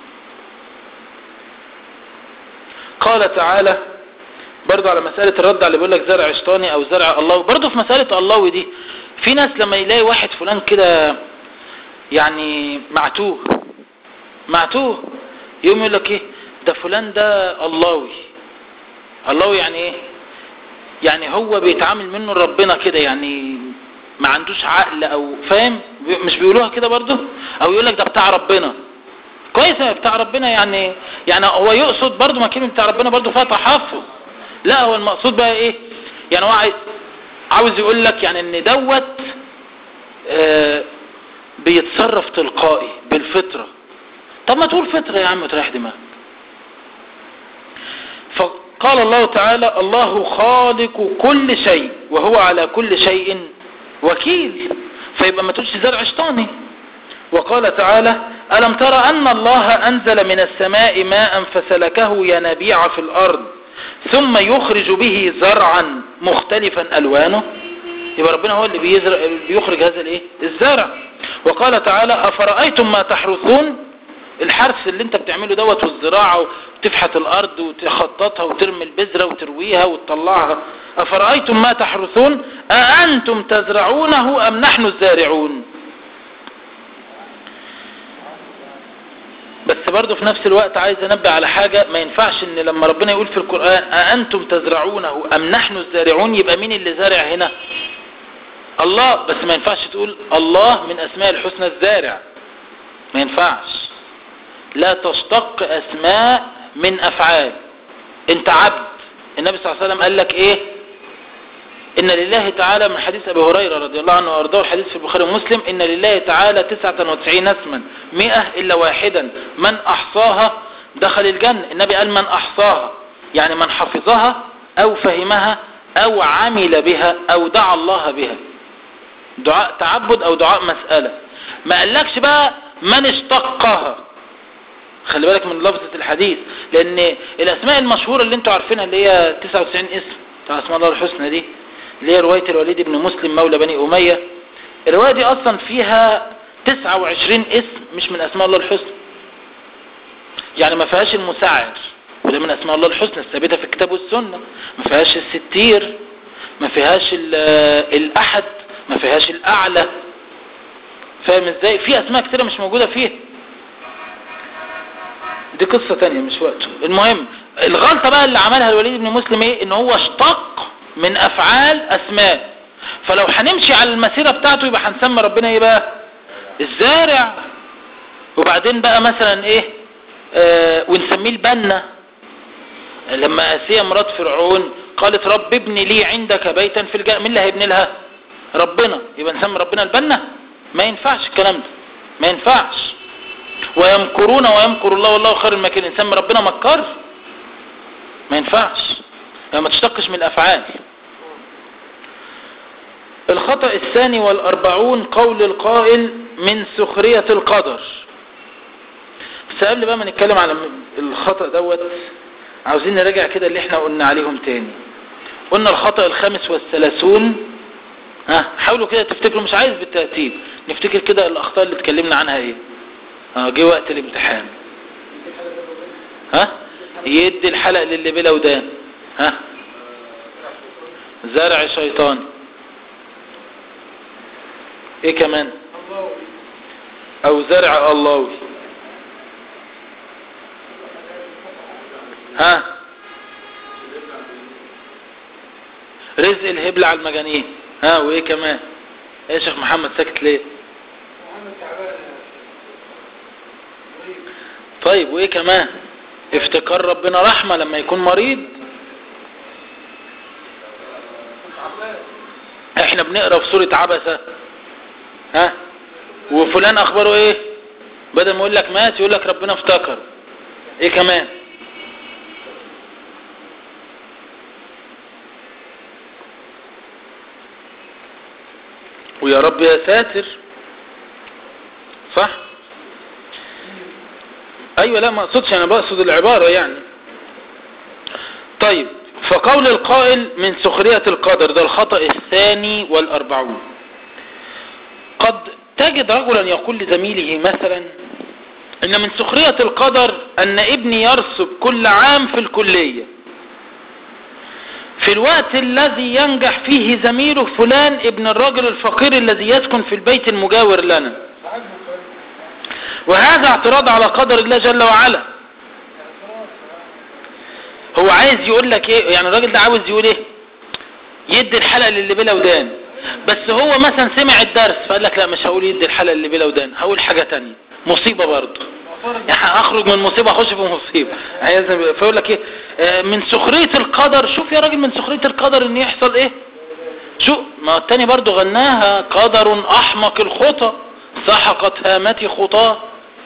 قال تعالى برضو على مسألة الرد على اللي بيقول لك زرع شيطاني او زرع الله برضو في مسألة الله دي في ناس لما يلاقي واحد فلان كده يعني معتوه معتوه يوم يقول لك ايه ده فلان ده اللهوي اللهوي يعني ايه يعني هو بيتعامل منه ربنا كده يعني ما عندوش عقل او فاهم بي- مش بيقولوها كده برضو او يقول لك ده بتاع ربنا كويس يا بتاع ربنا يعني يعني هو يقصد برضو ما كلمه بتاع ربنا برضو فيها تحفظ لا هو المقصود بقى ايه يعني هو عايز عاوز يقول لك يعني ان دوت آه بيتصرف تلقائي بالفطره طب ما تقول فطره يا عم وتريح دماغك فقال الله تعالى الله خالق كل شيء وهو على كل شيء وكيل فيبقى ما تقولش زرع شيطاني وقال تعالى ألم ترى أن الله أنزل من السماء ماء فسلكه ينابيع في الأرض ثم يخرج به زرعا مختلفا ألوانه يبقى ربنا هو اللي بيزرع بيخرج هذا الايه الزرع وقال تعالى أفرأيتم ما تحرثون الحرث اللي انت بتعمله دوت والزراعة وتفحت الارض وتخططها وترمي البذرة وترويها وتطلعها افرأيتم ما تحرثون أأنتم تزرعونه ام نحن الزارعون بس برضه في نفس الوقت عايز انبه على حاجة ما ينفعش ان لما ربنا يقول في القرآن أأنتم تزرعونه ام نحن الزارعون يبقى مين اللي زارع هنا الله بس ما ينفعش تقول الله من اسماء الحسنى الزارع ما ينفعش لا تشتق اسماء من افعال انت عبد النبي صلى الله عليه وسلم قال لك ايه ان لله تعالى من حديث ابي هريرة رضي الله عنه وارضاه الحديث في البخاري ومسلم ان لله تعالى 99 اسما 100 الا واحدا من احصاها دخل الجنة النبي قال من احصاها يعني من حفظها او فهمها او عمل بها او دعا الله بها دعاء تعبد او دعاء مسألة ما قالكش بقى من اشتقها خلي بالك من لفظة الحديث لان الاسماء المشهورة اللي انتوا عارفينها اللي هي 99 اسم بتاع اسماء الله الحسنى دي اللي هي رواية الوليد بن مسلم مولى بني امية الرواية دي اصلا فيها 29 اسم مش من اسماء الله الحسنى يعني ما فيهاش المساعر وده من اسماء الله الحسنى الثابتة في الكتاب والسنة ما فيهاش الستير ما فيهاش ال- الاحد ما فيهاش الاعلى فاهم ازاي في اسماء كتيرة مش موجودة فيها دي قصة تانية مش وقته المهم الغلطة بقى اللي عملها الوليد بن مسلم ايه ان هو اشتق من افعال اسماء فلو هنمشي على المسيرة بتاعته يبقى هنسمي ربنا ايه بقى الزارع وبعدين بقى مثلا ايه آه ونسميه البنا لما اسيا مرات فرعون قالت رب ابني لي عندك بيتا في الجنة مين اللي هيبني لها ربنا يبقى نسمي ربنا البنا ما ينفعش الكلام ده ما ينفعش ويمكرون ويمكر الله والله خير الماكرين نسمي ربنا مكار ما ينفعش يعني ما تشتقش من الافعال الخطأ الثاني والأربعون قول القائل من سخرية القدر بس قبل بقى ما نتكلم على الخطأ دوت عاوزين نراجع كده اللي احنا قلنا عليهم تاني قلنا الخطأ الخامس والثلاثون ها حاولوا كده تفتكروا مش عايز بالترتيب نفتكر كده الأخطاء اللي اتكلمنا عنها ايه اه جه وقت الامتحان ها يدي الحلق للي بلا ودان ها زرع شيطاني ايه كمان او زرع اللهوي ها رزق الهبل على المجانين ها وايه كمان ايه يا شيخ محمد ساكت ليه طيب وايه كمان افتكار ربنا رحمة لما يكون مريض احنا بنقرا في سورة عبسة ها وفلان اخباره ايه بدل ما يقول لك مات يقول لك ربنا افتكر ايه كمان ويا رب يا ساتر صح ايوه لا ما اقصدش انا بقصد العبارة يعني طيب فقول القائل من سخرية القدر ده الخطأ الثاني والاربعون قد تجد رجلا يقول لزميله مثلا ان من سخرية القدر ان ابني يرسب كل عام في الكلية في الوقت الذي ينجح فيه زميله فلان ابن الرجل الفقير الذي يسكن في البيت المجاور لنا وهذا اعتراض على قدر الله جل وعلا هو عايز يقول لك ايه يعني الراجل ده عاوز يقول ايه يدي الحلقة للي بلا ودان بس هو مثلا سمع الدرس فقال لك لا مش هقول يدي الحلقة اللي بلا ودان هقول حاجة تانية مصيبة برضه يعني اخرج من مصيبة اخش في مصيبة عايز فيقول لك ايه آه من سخرية القدر شوف يا راجل من سخرية القدر ان يحصل ايه شو ما التاني برضه غناها قدر احمق الخطى سحقت هامتي خطاه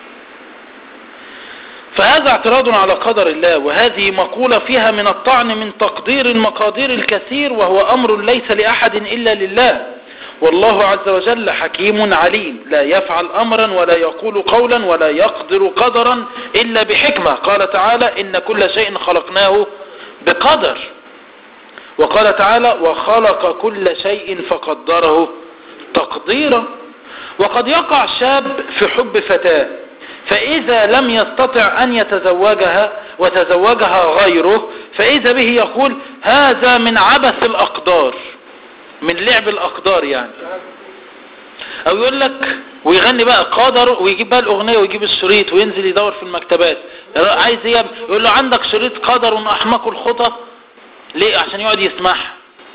فهذا اعتراض على قدر الله وهذه مقولة فيها من الطعن من تقدير المقادير الكثير وهو أمر ليس لأحد إلا لله والله عز وجل حكيم عليم لا يفعل أمرا ولا يقول قولا ولا يقدر قدرا إلا بحكمة قال تعالى إن كل شيء خلقناه بقدر وقال تعالى وخلق كل شيء فقدره تقديرا وقد يقع شاب في حب فتاة فإذا لم يستطع أن يتزوجها وتزوجها غيره فإذا به يقول هذا من عبث الأقدار من لعب الأقدار يعني أو يقول لك ويغني بقى قدر ويجيب بقى الأغنية ويجيب الشريط وينزل يدور في المكتبات عايز ايه يقول له عندك شريط قدر أحمق الخطى ليه عشان يقعد يسمعها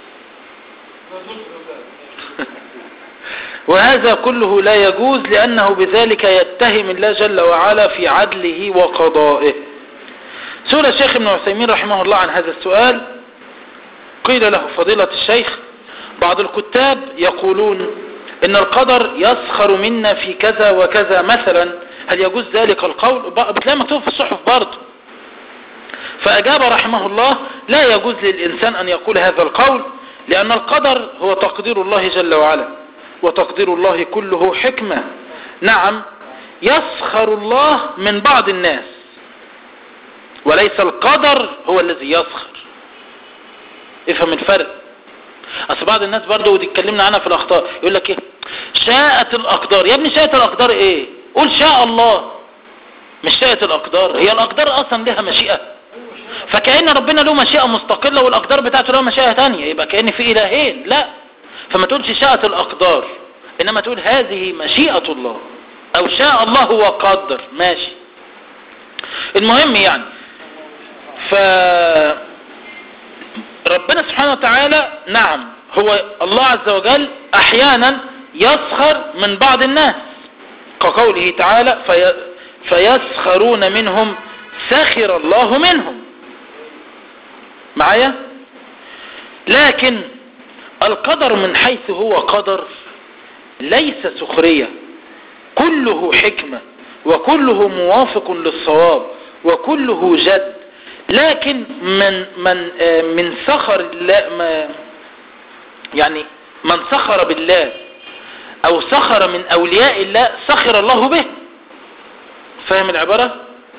وهذا كله لا يجوز لأنه بذلك يتهم الله جل وعلا في عدله وقضائه سئل الشيخ ابن عثيمين رحمه الله عن هذا السؤال قيل له فضيلة الشيخ بعض الكتاب يقولون ان القدر يسخر منا في كذا وكذا مثلا هل يجوز ذلك القول بتلاقي مكتوب في الصحف برضه فأجاب رحمه الله لا يجوز للإنسان أن يقول هذا القول لأن القدر هو تقدير الله جل وعلا وتقدير الله كله حكمة نعم يسخر الله من بعض الناس وليس القدر هو الذي يسخر افهم الفرق اصل بعض الناس برضه ودي اتكلمنا عنها في الاخطاء يقول لك ايه شاءت الاقدار يا ابني شاءت الاقدار ايه قول شاء الله مش شاءت الاقدار هي الاقدار اصلا لها مشيئة فكأن ربنا له مشيئة مستقلة والاقدار بتاعته له مشيئة تانية يبقى كأن في الهين لا فما تقولش شاءت الأقدار إنما تقول هذه مشيئة الله أو شاء الله وقدر ماشي المهم يعني ف ربنا سبحانه وتعالى نعم هو الله عز وجل احيانا يسخر من بعض الناس كقوله تعالى في فيسخرون منهم سخر الله منهم معايا لكن القدر من حيث هو قدر ليس سخرية كله حكمة وكله موافق للصواب وكله جد لكن من من من سخر الله ما يعني من سخر بالله او سخر من اولياء الله سخر الله به فاهم العبارة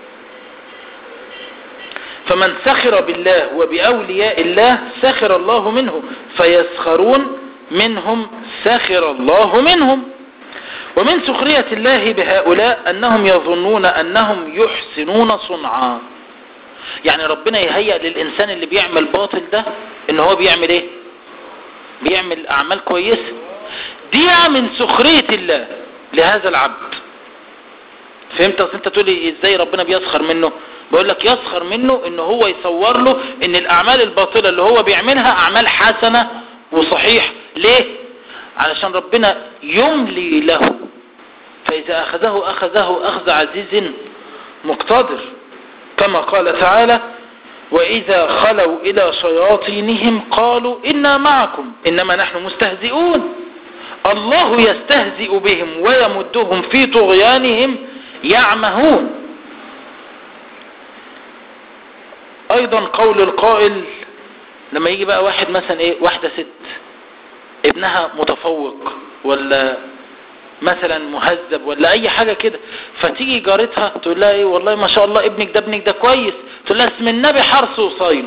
فمن سخر بالله وبأولياء الله سخر الله منه فيسخرون منهم سخر الله منهم ومن سخرية الله بهؤلاء أنهم يظنون أنهم يحسنون صنعا يعني ربنا يهيأ للإنسان اللي بيعمل باطل ده إن هو بيعمل إيه بيعمل أعمال كويسة دي من سخرية الله لهذا العبد فهمت اصل انت تقول لي ازاي ربنا بيسخر منه بقول لك يسخر منه ان هو يصور له ان الاعمال الباطلة اللي هو بيعملها اعمال حسنة وصحيح ليه علشان ربنا يملي له فاذا اخذه اخذه اخذ عزيز مقتدر كما قال تعالى واذا خلوا الى شياطينهم قالوا انا معكم انما نحن مستهزئون الله يستهزئ بهم ويمدهم في طغيانهم يعمهون ايضا قول القائل لما يجي بقى واحد مثلا ايه واحدة ست ابنها متفوق ولا مثلا مهذب ولا اي حاجة كده فتيجي جارتها تقول لها ايه والله ما شاء الله ابنك ده ابنك ده كويس تقول لها اسم النبي حرصه وصاينه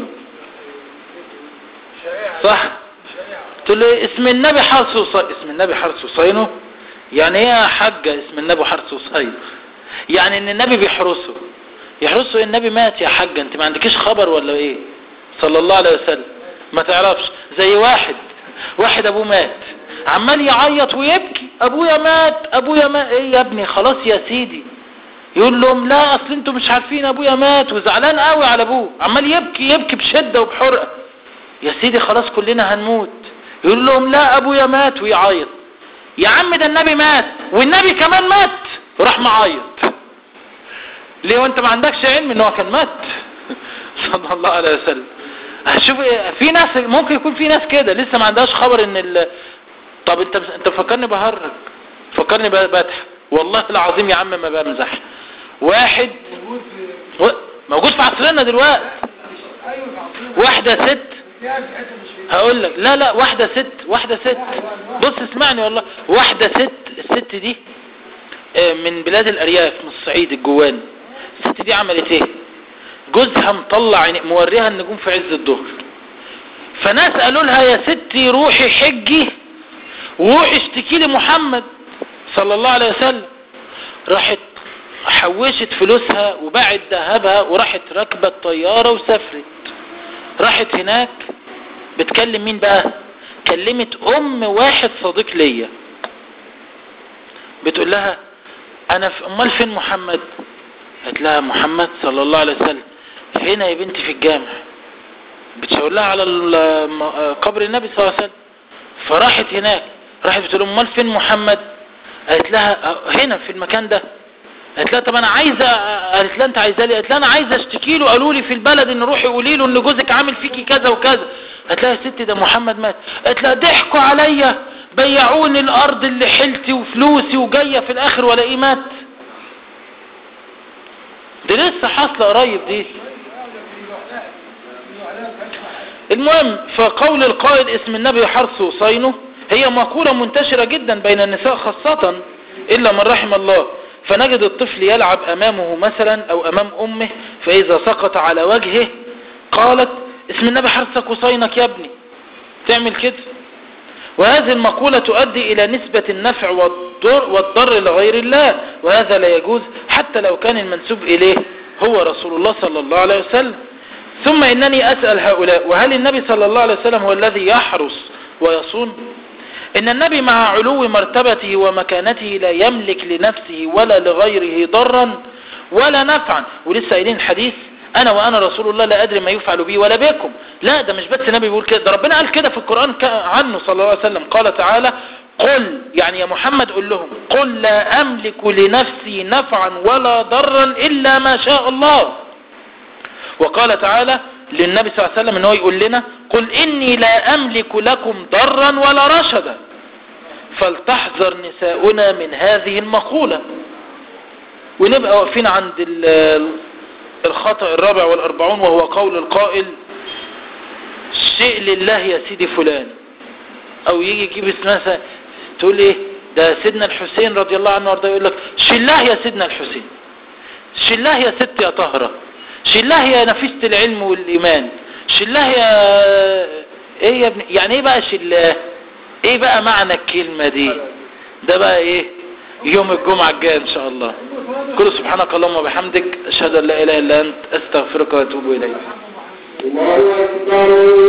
صح تقول لها اسم النبي حرصه وصاينه اسم النبي حرصه وصاينه يعني ايه يا حاجة اسم النبي حرصه وصاينه يعني ان النبي بيحرسه يحرسه النبي مات يا حاجة انت ما عندكيش خبر ولا ايه صلى الله عليه وسلم ما تعرفش زي واحد واحد ابوه مات عمال يعيط ويبكي ابويا مات ابويا مات ايه يا ابني خلاص يا سيدي يقول لهم لا اصل انتوا مش عارفين ابويا مات وزعلان قوي على ابوه عمال يبكي يبكي بشدة وبحرقة يا سيدي خلاص كلنا هنموت يقول لهم لا ابويا مات ويعيط يا عم ده النبي مات والنبي كمان مات وراح معيط ليه وانت ما عندكش علم ان هو كان مات صلى الله عليه وسلم شوف في ناس ممكن يكون في ناس كده لسه ما عندهاش خبر ان ال... طب انت انت فكرني بهرج فكرني بضحك والله العظيم يا عم ما بمزح واحد موجود في و... موجود في عصرنا دلوقتي ايوه في عصرنا واحدة ست فيها في حته مش فيها هقول لك لا لا واحدة ست واحدة ست بص اسمعني والله واحدة ست الست دي آه، من بلاد الأرياف من الصعيد الجوان الست دي عملت ايه جوزها مطلع عيني- موريها النجوم في عز الظهر فناس قالوا لها يا ستي روحي حجي وروحي اشتكي لي محمد صلى الله عليه وسلم راحت حوشت فلوسها وباعت ذهبها وراحت راكبه الطياره وسافرت راحت هناك بتكلم مين بقى كلمت ام واحد صديق ليا بتقول لها انا في امال فين محمد قالت لها محمد صلى الله عليه وسلم هنا يا بنتي في الجامع بتشاور لها على ال- م- قبر النبي صلى الله عليه وسلم فراحت هناك راحت بتقول لها امال فين محمد قالت لها "أه، هنا في المكان ده قالت لها طب انا عايزه قالت لها انت عايزه لي قالت لها انا عايزه اشتكي له قالوا لي في البلد ان روحي قولي له ان جوزك عامل فيكي كذا وكذا قالت لها يا ستي ده محمد مات قالت لها ضحكوا عليا بيعوني الارض اللي حيلتي وفلوسي وجايه في الاخر ولاقيه مات دي لسه حاصله قريب دي المهم فقول القائل اسم النبي حرص وصينه هي مقولة منتشرة جدا بين النساء خاصة إلا من رحم الله فنجد الطفل يلعب أمامه مثلا أو أمام أمه فإذا سقط على وجهه قالت اسم النبي حرصك وصينك يا ابني تعمل كده وهذه المقولة تؤدي إلى نسبة النفع والضر, والضر لغير الله وهذا لا يجوز حتى لو كان المنسوب إليه هو رسول الله صلى الله عليه وسلم ثم إنني أسأل هؤلاء وهل النبي صلى الله عليه وسلم هو الذي يحرس ويصون إن النبي مع علو مرتبته ومكانته لا يملك لنفسه ولا لغيره ضرا ولا نفعا ولسه قايلين الحديث انا وانا رسول الله لا ادري ما يفعل بي ولا بكم لا ده مش بس النبي بيقول كده ده ربنا قال كده في القرآن عنه صلى الله عليه وسلم قال تعالى قل يعني يا محمد قل لهم قل لا املك لنفسي نفعا ولا ضرا الا ما شاء الله وقال تعالى للنبي صلى الله عليه وسلم ان هو يقول لنا قل اني لا املك لكم ضرا ولا رشدا فلتحذر نساؤنا من هذه المقولة ونبقى واقفين عند الخطأ الرابع والاربعون وهو قول القائل شيء لله يا سيدي فلان او يجي يجيب اسمها تقول ايه ده سيدنا الحسين رضي الله عنه وارضاه يقول لك شلاه يا سيدنا الحسين شلاه يا ست يا طهرة شلاه يا نفيسة العلم والإيمان شلاه يا ايه يا ابني يعني ايه بقى شلاه ايه بقى معنى الكلمة دي ده بقى ايه يوم الجمعة الجاية ان شاء الله كل سبحانك اللهم وبحمدك اشهد ان لا اله الا انت استغفرك واتوب اليك الله أكبر